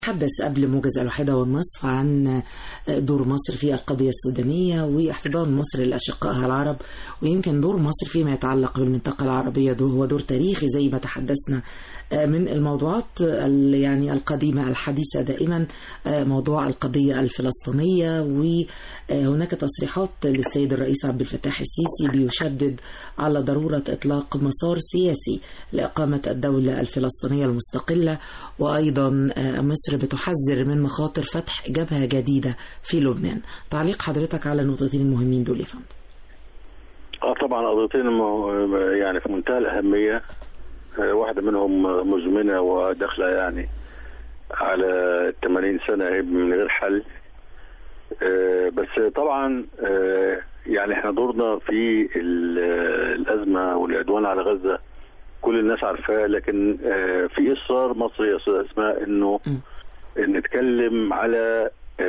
تحدث قبل موجز الواحدة والنصف عن دور مصر في القضية السودانية واحتضان مصر لأشقائها العرب ويمكن دور مصر فيما يتعلق بالمنطقة العربية دور هو دور تاريخي زي ما تحدثنا من الموضوعات يعني القديمة الحديثة دائما موضوع القضية الفلسطينية وهناك تصريحات للسيد الرئيس عبد الفتاح السيسي بيشدد على ضرورة إطلاق مسار سياسي لإقامة الدولة الفلسطينية المستقلة وأيضا مصر بتحذر من مخاطر فتح جبهة جديدة في لبنان تعليق حضرتك على النقطتين المهمين دول يا فندم اه طبعا قضيتين يعني في منتهى الأهمية واحدة منهم مزمنة وداخلة يعني على 80 سنة من غير حل بس طبعا يعني احنا دورنا في الأزمة والعدوان على غزة كل الناس عارفاه لكن في إصرار مصري يا أستاذ أسماء إنه نتكلم على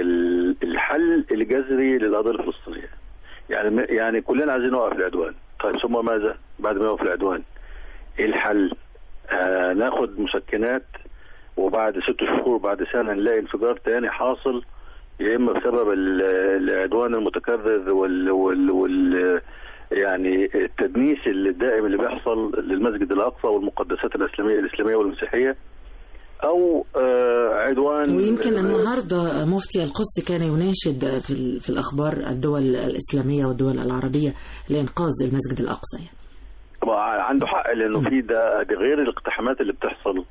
الحل الجذري للقضية الفلسطينية يعني يعني كلنا عايزين نوقف العدوان طيب ثم ماذا بعد ما يوقف العدوان ايه الحل آه ناخد مسكنات وبعد ست شهور بعد سنة نلاقي انفجار تاني حاصل يا اما بسبب العدوان المتكرر وال, وال, وال يعني التدنيس الدائم اللي بيحصل للمسجد الاقصى والمقدسات الاسلاميه الاسلاميه والمسيحيه او آه عدوان ويمكن النهارده مفتي القدس كان يناشد في في الاخبار الدول الاسلاميه والدول العربيه لانقاذ المسجد الاقصى يعني. عنده حق لانه في ده, ده غير الاقتحامات اللي بتحصل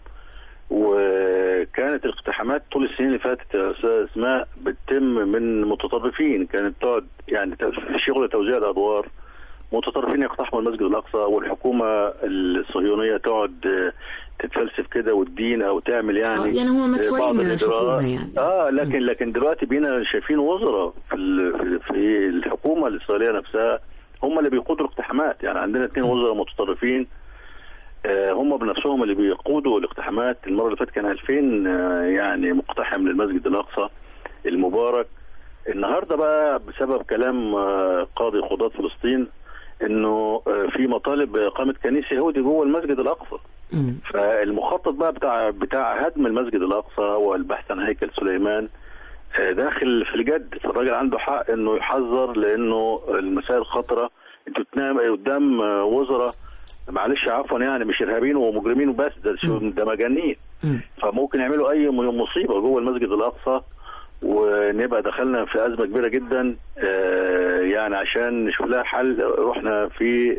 وكانت الاقتحامات طول السنين اللي فاتت يا استاذ اسماء بتتم من متطرفين كانت تقعد يعني في شغل توزيع الادوار متطرفين يقتحموا المسجد الاقصى والحكومه الصهيونيه تقعد تتفلسف كده والدين او تعمل يعني يعني هم مدفوعين من الحكومه يعني اه لكن لكن دلوقتي بينا شايفين وزراء في في الحكومه الاسرائيليه نفسها هم اللي بيقودوا الاقتحامات يعني عندنا اثنين وزراء متطرفين آه هم بنفسهم اللي بيقودوا الاقتحامات المره اللي فاتت كان 2000 آه يعني مقتحم للمسجد الاقصى المبارك النهارده بقى بسبب كلام آه قاضي قضاة فلسطين انه في مطالب اقامه كنيسه يهودي جوه المسجد الاقصى فالمخطط بقى بتاع بتاع هدم المسجد الاقصى والبحث عن هيكل سليمان داخل في الجد فالراجل عنده حق انه يحذر لانه المسائل خطره انتوا بتنام قدام وزراء معلش عفوا يعني مش ارهابيين ومجرمين وبس ده ده مجانين فممكن يعملوا اي مصيبه جوه المسجد الاقصى ونبقى دخلنا في ازمه كبيره جدا يعني عشان نشوف لها حل رحنا في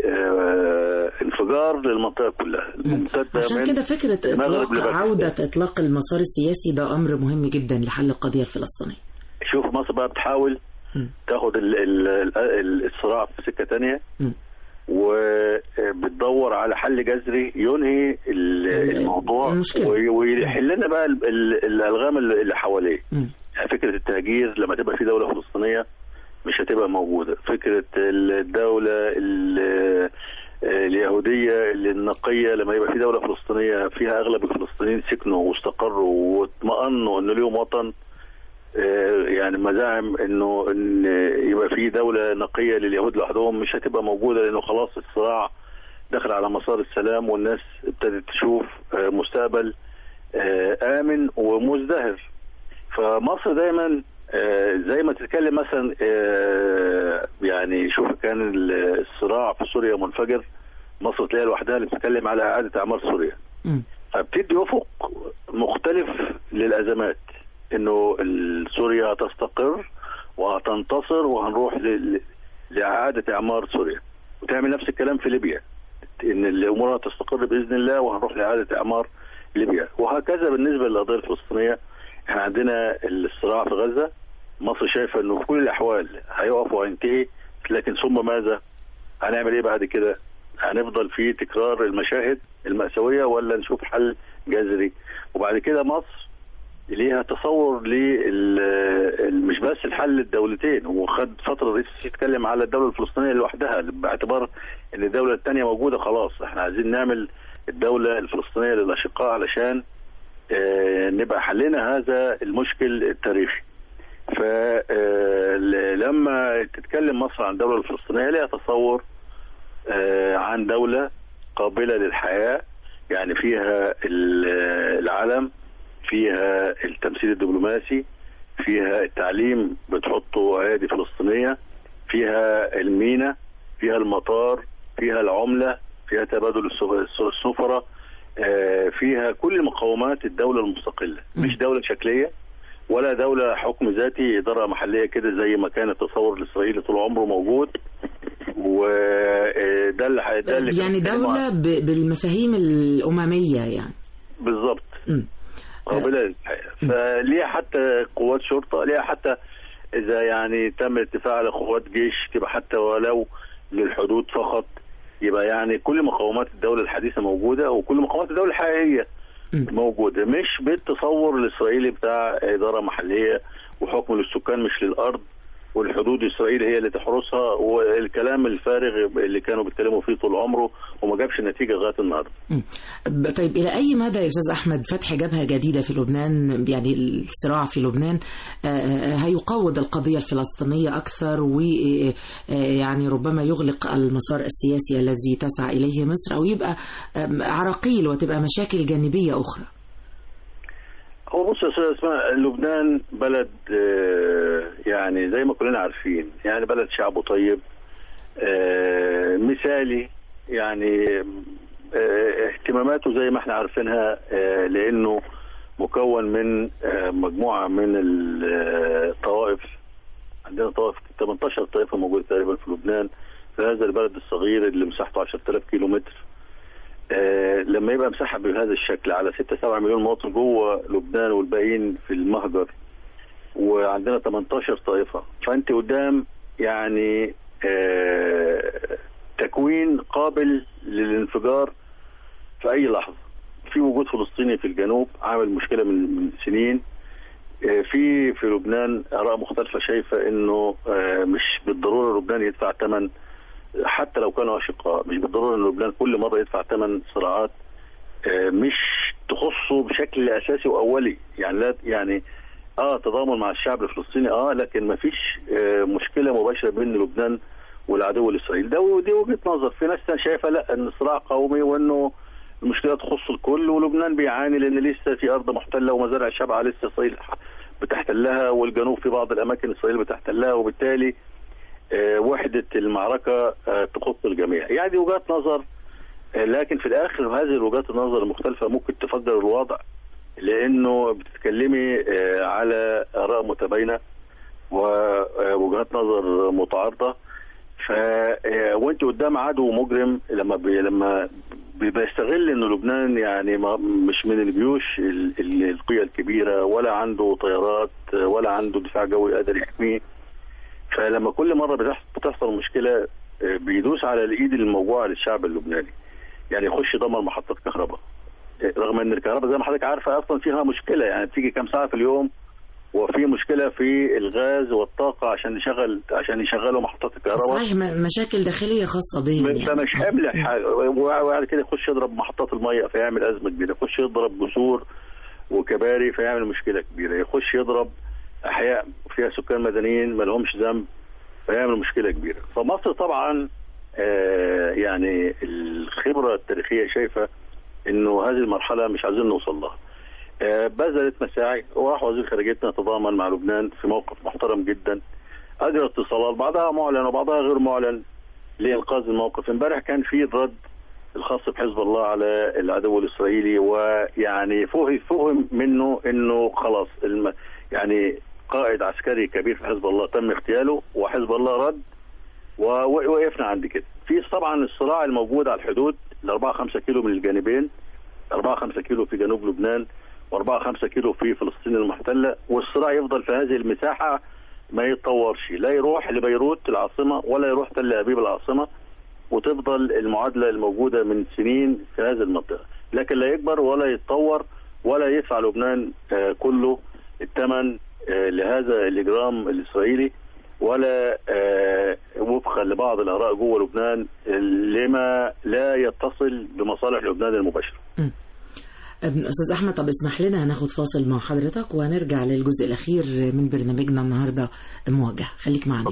انفجار للمنطقه كلها عشان كده فكره اطلاق عوده اطلاق المسار السياسي ده امر مهم جدا لحل القضيه الفلسطينيه شوف مصر بقى بتحاول تاخد ال ال الصراع في سكه ثانيه وبتدور على حل جذري ينهي الموضوع ويحل لنا بقى الالغام اللي حواليه يعني فكره التهجير لما تبقى في دوله فلسطينيه مش هتبقى موجوده فكره الدوله اليهوديه النقيه لما يبقى في دوله فلسطينيه فيها اغلب الفلسطينيين سكنوا واستقروا واطمأنوا ان ليهم وطن يعني مزاعم انه ان يبقى في دوله نقيه لليهود لوحدهم مش هتبقى موجوده لانه خلاص الصراع دخل على مسار السلام والناس ابتدت تشوف مستقبل امن ومزدهر فمصر دايما زي ما تتكلم مثلا يعني شوف كان الصراع في سوريا منفجر مصر تلاقيها لوحدها اللي بتتكلم على اعاده اعمار سوريا فبتدي افق مختلف للازمات انه سوريا هتستقر وهتنتصر وهنروح لاعاده اعمار سوريا وتعمل نفس الكلام في ليبيا ان الامور هتستقر باذن الله وهنروح لاعاده اعمار ليبيا وهكذا بالنسبه للقضيه الفلسطينيه احنا عندنا الصراع في غزه مصر شايفه انه في كل الاحوال هيقف وهينتهي لكن ثم ماذا؟ هنعمل ايه بعد كده؟ هنفضل في تكرار المشاهد المأساوية ولا نشوف حل جذري وبعد كده مصر ليها تصور لل مش بس الحل الدولتين وخد فتره الرئيس يتكلم على الدوله الفلسطينيه لوحدها باعتبار ان الدوله الثانيه موجوده خلاص احنا عايزين نعمل الدوله الفلسطينيه للاشقاء علشان اه نبقى حلينا هذا المشكل التاريخي فلما تتكلم مصر عن الدوله الفلسطينيه ليها تصور اه عن دوله قابله للحياه يعني فيها العلم فيها التمثيل الدبلوماسي فيها التعليم بتحطه ايادي فلسطينيه فيها المينا فيها المطار فيها العمله فيها تبادل السفراء فيها كل مقومات الدوله المستقله مش دوله شكليه ولا دوله حكم ذاتي اداره محليه كده زي ما كان التصور الاسرائيلي طول عمره موجود وده اللي ده اللي يعني دوله بالمفاهيم الامميه يعني بالظبط قابله للحقيقه فليها حتى قوات شرطه ليها حتى اذا يعني تم الاتفاق على قوات جيش تبقى حتى ولو للحدود فقط يبقى يعني كل مقومات الدوله الحديثه موجوده وكل مقومات الدوله الحقيقيه موجوده مش بالتصور الاسرائيلي بتاع اداره محليه وحكم للسكان مش للارض والحدود اسرائيل هي اللي تحرسها والكلام الفارغ اللي كانوا بيتكلموا فيه طول عمره وما جابش نتيجه لغايه النهارده. طيب الى اي مدى يا استاذ احمد فتح جبهه جديده في لبنان يعني الصراع في لبنان هيقوض القضيه الفلسطينيه اكثر ويعني ربما يغلق المسار السياسي الذي تسعى اليه مصر او يبقى عراقيل وتبقى مشاكل جانبيه اخرى. هو بص يا استاذ اسماء لبنان بلد يعني زي ما كلنا عارفين يعني بلد شعبه طيب مثالي يعني اهتماماته زي ما احنا عارفينها لانه مكون من مجموعه من الطوائف عندنا طوائف 18 طائفه موجوده تقريبا في لبنان في هذا البلد الصغير اللي مساحته 10000 كيلو متر آه لما يبقى مساحه بهذا الشكل على 6 7 مليون مواطن جوه لبنان والباقيين في المهجر وعندنا 18 طائفه فانت قدام يعني آه تكوين قابل للانفجار في اي لحظه في وجود فلسطيني في الجنوب عامل مشكله من, من سنين آه في في لبنان اراء مختلفه شايفه انه مش بالضروره لبنان يدفع ثمن حتى لو كانوا اشقاء مش بالضروره ان لبنان كل مره يدفع ثمن صراعات مش تخصه بشكل اساسي واولي يعني لا يعني اه تضامن مع الشعب الفلسطيني اه لكن ما فيش آه مشكله مباشره بين لبنان والعدو الاسرائيلي ده ودي وجهه نظر في ناس شايفه لا ان الصراع قومي وانه المشكله تخص الكل ولبنان بيعاني لان لسه في ارض محتله ومزارع شبعه لسه اسرائيل بتحتلها والجنوب في بعض الاماكن اسرائيل بتحتلها وبالتالي وحدة المعركة تخص الجميع يعني دي وجهات نظر لكن في الآخر هذه الوجهات النظر المختلفة ممكن تفجر الوضع لأنه بتتكلمي على آراء متباينة ووجهات نظر متعارضة ف وانت قدام عدو مجرم لما بي لما بيستغل ان لبنان يعني ما مش من الجيوش القويه الكبيره ولا عنده طيارات ولا عنده دفاع جوي قادر يحميه فلما كل مره بتحصل مشكله بيدوس على الايد الموجوعه للشعب اللبناني يعني يخش يدمر محطات كهرباء رغم ان الكهرباء زي ما حضرتك عارفه اصلا فيها مشكله يعني بتيجي كام ساعه في اليوم وفي مشكله في الغاز والطاقه عشان يشغل عشان يشغلوا محطات الكهرباء صحيح مشاكل داخليه خاصه بهم يعني. فمش حمل وبعد كده يخش يضرب محطات الميه فيعمل ازمه كبيره يخش يضرب جسور وكباري فيعمل مشكله كبيره يخش يضرب احياء فيها سكان مدنيين ما لهمش ذنب فيعمل مشكله كبيره فمصر طبعا آه يعني الخبره التاريخيه شايفه انه هذه المرحله مش عايزين نوصل لها آه بذلت مساعي وراح وزير خارجيتنا تضامن مع لبنان في موقف محترم جدا اجرى اتصالات بعضها معلن وبعضها غير معلن لانقاذ الموقف امبارح كان في الرد الخاص بحزب الله على العدو الاسرائيلي ويعني فهم فهم منه انه خلاص الم يعني قائد عسكري كبير في حزب الله تم اغتياله وحزب الله رد ووقفنا عند كده في طبعا الصراع الموجود على الحدود ال 4 5 كيلو من الجانبين 4 5 كيلو في جنوب لبنان و4 5 كيلو في فلسطين المحتله والصراع يفضل في هذه المساحه ما يتطورش لا يروح لبيروت العاصمه ولا يروح تل ابيب العاصمه وتفضل المعادله الموجوده من سنين في هذه المنطقه لكن لا يكبر ولا يتطور ولا يدفع لبنان كله الثمن لهذا الاجرام الاسرائيلي ولا وفقا لبعض الاراء جوه لبنان لما لا يتصل بمصالح لبنان المباشره. استاذ احمد طب اسمح لنا هناخد فاصل مع حضرتك وهنرجع للجزء الاخير من برنامجنا النهارده المواجهه خليك معنا.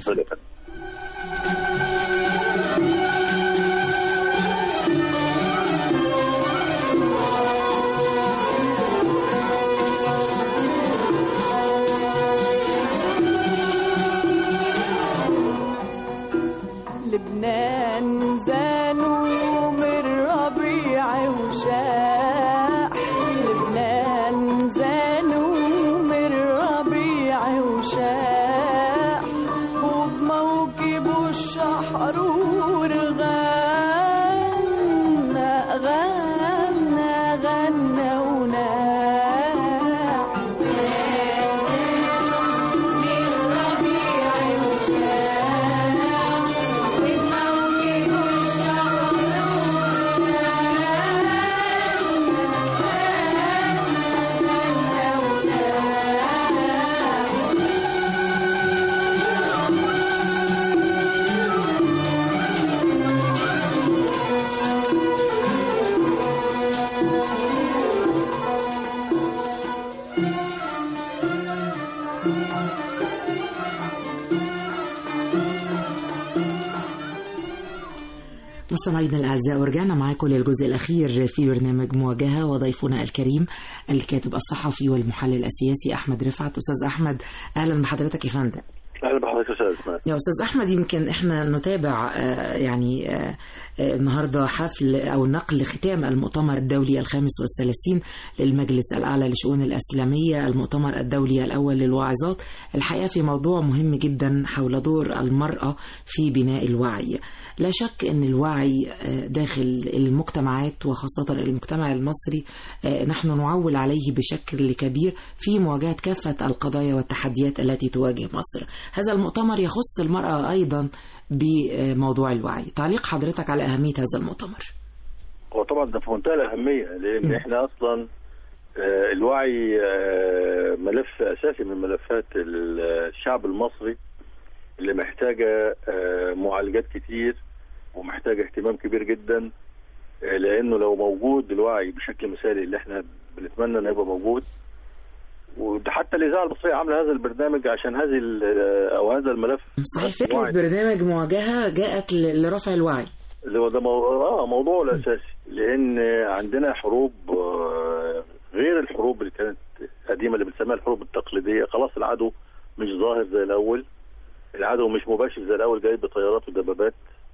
مستمعينا الاعزاء ورجعنا معاكم للجزء الاخير في برنامج مواجهه وضيفنا الكريم الكاتب الصحفي والمحلل السياسي احمد رفعت استاذ احمد اهلا بحضرتك يا فندم اهلا بحضرتك استاذ اسماء يا استاذ احمد يمكن احنا نتابع آه، يعني آه، آه، النهارده حفل او نقل ختام المؤتمر الدولي الخامس والثلاثين للمجلس الاعلى للشؤون الاسلاميه المؤتمر الدولي الاول للواعظات الحقيقه في موضوع مهم جدا حول دور المراه في بناء الوعي لا شك ان الوعي آه، داخل المجتمعات وخاصه المجتمع المصري آه، نحن نعول عليه بشكل كبير في مواجهه كافه القضايا والتحديات التي تواجه مصر هذا المؤتمر يخص المراه ايضا بموضوع الوعي تعليق حضرتك على اهميه هذا المؤتمر هو طبعا ده في منتهى الاهميه لان احنا اصلا آه، الوعي آه، ملف اساسي من ملفات الشعب المصري اللي محتاجه آه، معالجات كتير ومحتاجه اهتمام كبير جدا آه، لانه لو موجود الوعي بشكل مثالي اللي احنا بنتمنى انه يبقى موجود وده حتى الاذاعه المصريه عامله هذا البرنامج عشان هذه ال- او هذا الملف صحيح فكره الوعي. برنامج مواجهه جاءت ل- لرفع الوعي اللي هو ده مو... اه موضوعه الاساسي لان عندنا حروب آه، غير الحروب اللي كانت قديمه اللي بنسميها الحروب التقليديه خلاص العدو مش ظاهر زي الاول العدو مش مباشر زي الاول جاي بطيارات ودبابات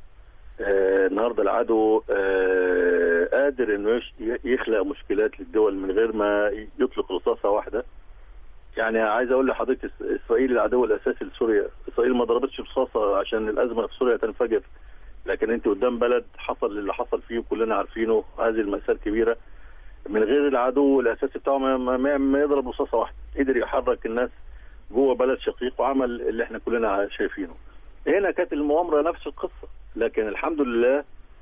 آه النهارده العدو آه قادر انه يش- يخلق مشكلات للدول من غير ما يطلق رصاصه واحده يعني عايز اقول لحضرتك إس- اسرائيل العدو الاساسي لسوريا اسرائيل ما ضربتش رصاصه عشان الازمه في سوريا تنفجر لكن انت قدام بلد حصل اللي حصل فيه وكلنا عارفينه هذه المأساة كبيرة من غير العدو الاساسي بتاعه ما, ما, ما- ما يضرب رصاصه واحده قدر يحرك الناس جوه بلد شقيق وعمل اللي احنا كلنا شايفينه هنا كانت المؤامره نفس القصه لكن الحمد لله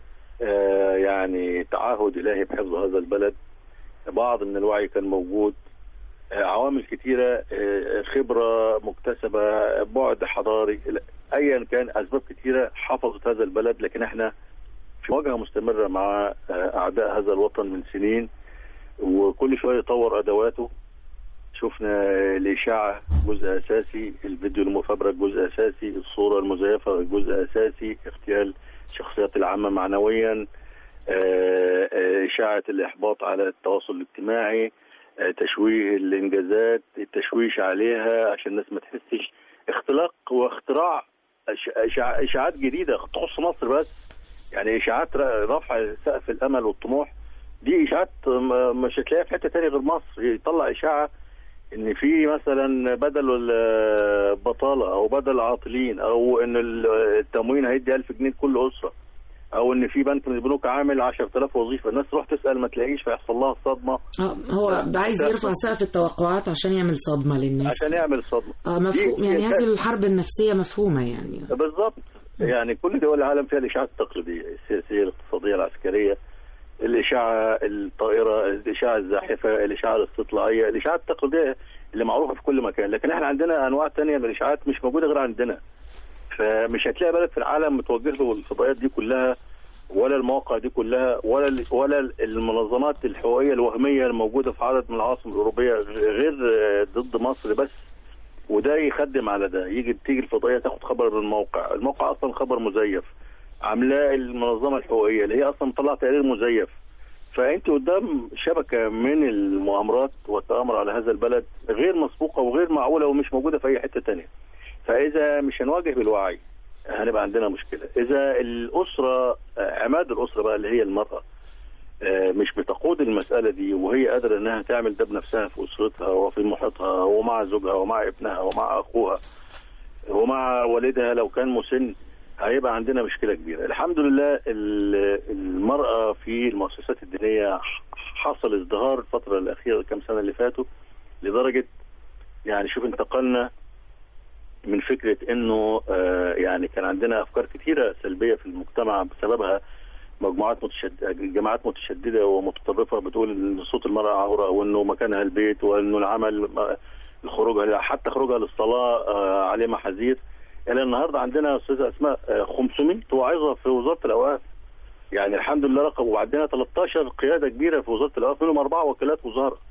آه يعني تعهد الهي بحفظ هذا البلد بعض من الوعي كان موجود آه عوامل كتيره آه خبره مكتسبه بعد حضاري ايا كان اسباب كتيره حفظت هذا البلد لكن احنا في مواجهه مستمره مع آه، اعداء هذا الوطن من سنين وكل شويه يطور ادواته شفنا الاشاعه جزء اساسي الفيديو المفبرك جزء اساسي الصوره المزيفه جزء اساسي اغتيال الشخصيات العامه معنويا آه، آه، اشاعه الاحباط على التواصل الاجتماعي آه، تشويه الانجازات التشويش عليها عشان الناس ما تحسش اختلاق واختراع إش- إشاع- اشاعات جديده تخص مصر بس يعني اشاعات ر- رفع سقف الامل والطموح دي اشاعات م- مش هتلاقيها في حته تانية غير مصر يطلع اشاعه ان في مثلا بدل البطاله او بدل العاطلين او ان ال- التموين هيدي 1000 جنيه لكل اسره او ان في بنك من البنوك عامل 10000 وظيفه الناس تروح تسال ما تلاقيش فيحصل لها صدمه آه، هو عايز يرفع سقف التوقعات عشان يعمل صدمه للناس عشان يعمل صدمه اه مفهوم دي- يعني دي- هذه الحرب النفسيه مفهومه يعني بالضبط يعني كل دول العالم فيها الاشاعات التقليديه السياسيه الاقتصاديه العسكريه الاشاعه الطائره الاشاعه الزاحفه الاشاعه الاستطلاعيه الاشاعات التقليديه اللي معروفه في كل مكان لكن احنا عندنا انواع تانية من الاشاعات مش موجوده غير عندنا فمش هتلاقي بلد في العالم متوجه له الفضائيات دي كلها ولا المواقع دي كلها ولا ال- ولا المنظمات الحقوقيه الوهميه الموجوده في عدد من العواصم الاوروبيه غير آه، ضد مصر بس وده يخدم على ده يجي تيجي الفضائيه تاخد خبر من الموقع الموقع اصلا خبر مزيف عاملاه المنظمه الحقوقيه اللي هي اصلا مطلعه تقرير مزيف فانت قدام شبكه من المؤامرات والتامر على هذا البلد غير مسبوقه وغير معقوله ومش موجوده في اي حته تانية فاذا مش هنواجه بالوعي هنبقى عندنا مشكله اذا الاسره عماد الاسره بقى اللي هي المراه آه، مش بتقود المسألة دي وهي قادرة إنها تعمل ده بنفسها في أسرتها وفي محيطها ومع زوجها ومع ابنها ومع أخوها ومع والدها لو كان مسن هيبقى عندنا مشكلة كبيرة الحمد لله ال- المرأة في المؤسسات الدينية حصل ازدهار الفترة الأخيرة الكام سنة اللي فاتوا لدرجة يعني شوف انتقلنا من فكرة انه آه، يعني كان عندنا افكار كثيرة سلبية في المجتمع بسببها مجموعات متشدده جماعات متشدده ومتطرفه بتقول ان صوت المراه عوره وانه مكانها البيت وانه العمل ما- خروجها حتى خروجها للصلاه آه، عليه محاذير الى النهارده عندنا يا استاذه اسماء آه، 500 واعظه في وزاره الاوقاف يعني الحمد لله رقم وعندنا 13 قياده كبيره في وزاره الاوقاف منهم اربعه وكالات وزاره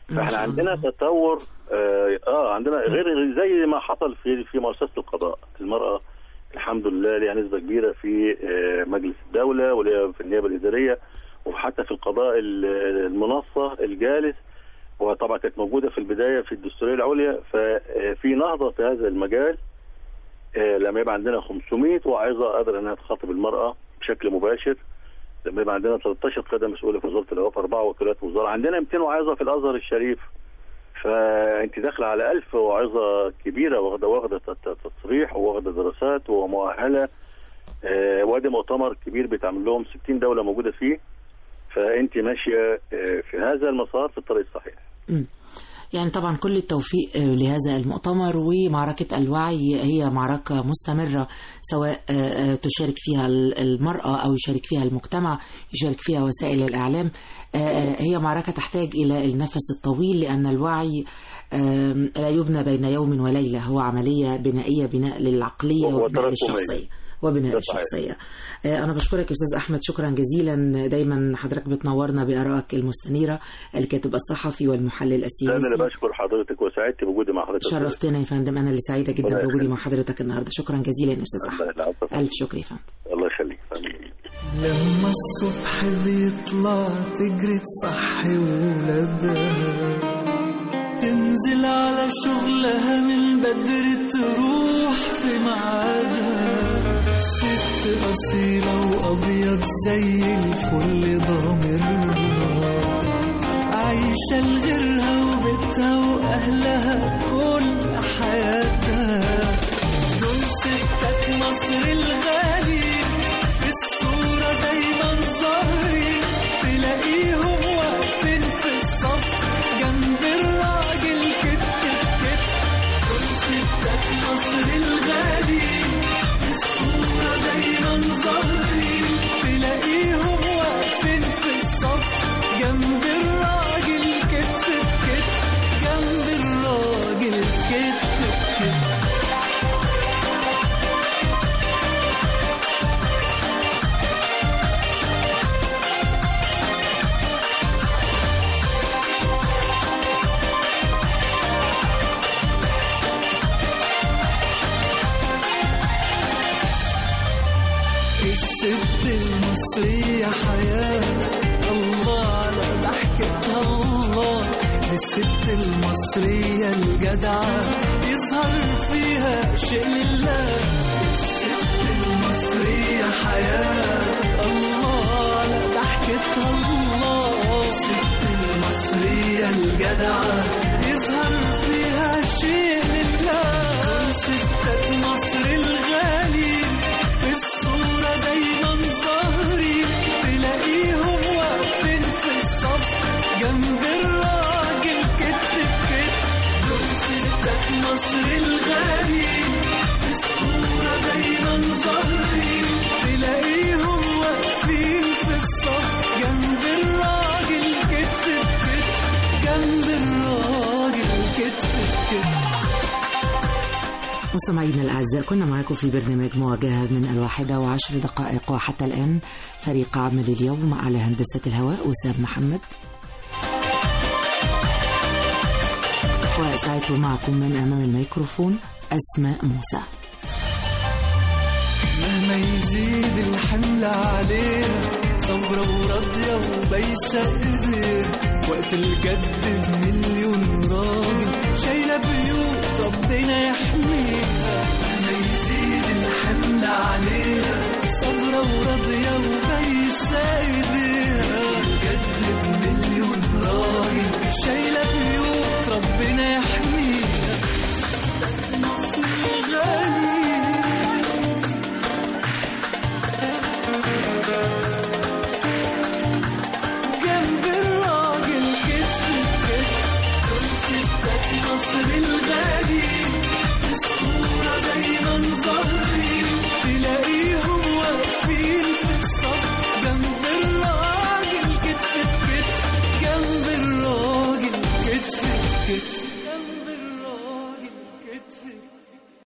ما فاحنا شاء عندنا الله. تطور اه, آه عندنا غير زي ما حصل في في مؤسسه القضاء المراه الحمد لله ليها نسبه كبيره في آه مجلس الدوله وليها في النيابه الاداريه وحتى في القضاء ال- المنصه الجالس وطبعا كانت موجوده في البدايه في الدستوريه العليا ففي نهضه في هذا المجال آه، لما يبقى عندنا 500 واعظه قادره انها تخاطب المراه بشكل مباشر لما يبقى عندنا 13 قياده مسؤوله في وزاره الاوقاف اربعه وكالات وزاره عندنا 200 واعظه في الازهر الشريف فانت داخله على 1000 واعظه كبيره واخده واخده ت- تصريح واخده دراسات ومؤهله آه، وادي مؤتمر كبير بيتعمل لهم 60 دوله موجوده فيه فانت ماشيه آه، في هذا المسار في الطريق الصحيح مم. يعني طبعا كل التوفيق آه، لهذا المؤتمر ومعركة الوعي هي معركة مستمرة سواء آه، آه، تشارك فيها ال- المرأة أو يشارك فيها المجتمع يشارك فيها وسائل الإعلام آه، آه، هي معركة تحتاج إلى النفس الطويل لأن الوعي آم، لا يبنى بين يوم وليلة هو عملية بنائية بناء للعقلية وهو وبناء تراكمية. للشخصية وبناء ده صحيح. الشخصية آه، أنا بشكرك يا أستاذ أحمد شكرا جزيلا دايما حضرتك بتنورنا بآرائك المستنيرة الكاتب الصحفي والمحلل انا السياسي اللي بشكر حضرتك وسعدت بوجودي مع حضرتك شرفتنا يا فندم أنا اللي سعيدة جدا الله بوجودي يخليك. مع حضرتك النهاردة شكرا جزيلا يا أستاذ الله أحمد العفو. ألف شكر يا فندم الله يخليك آمين. لما الصبح بيطلع تجري تصحي ولادها تنزل على شغلها من بدري تروح في ميعادها ست أصيلة وأبيض زي الفل ضامرها عايشة لغيرها وبيتها وأهلها كل حياتها دول ستات مصر الغالي في الصورة دايما ظاهرين تلاقيهم واقفين في الصف جنب الراجل كتف كتف دول ستات مصر الغالي في الصورة دايما ظاهرين تلاقيهم واقفين في الصف جنب الراجل كتف كتف جنب الراجل كتف كتف الست المصرية حياة الله على ضحكتها الله الست المصرية الجدعة يظهر فيها شيء لله الست المصرية حياة الله على ضحكتها الله الست المصرية الجدعة يظهر فيها شيء لله ستات مصر الغالي في الصورة دايما ظاهرين تلاقيهم واقفين في الصف جنب الراجل كتف بكتف دول ستات مصر الغالي في الصورة دايما ظاهرين تلاقيهم واقفين في الصف جنب الراجل كتف بكتف جنب الراجل كتف بكتف مستمعينا الأعزاء كنا معكم في برنامج مواجهة من الواحدة وعشر دقائق وحتى الآن فريق عمل اليوم على هندسة الهواء وسام محمد وسعدت معكم من أمام الميكروفون أسماء موسى مهما يزيد الحمل عليها صبرة وراضية وبايسة ايديها وقت الجد بمليون راجل شايلة بيوت ربنا يحميها مهما يزيد الحمل عليها صبرة وراضية وبايسة ايديها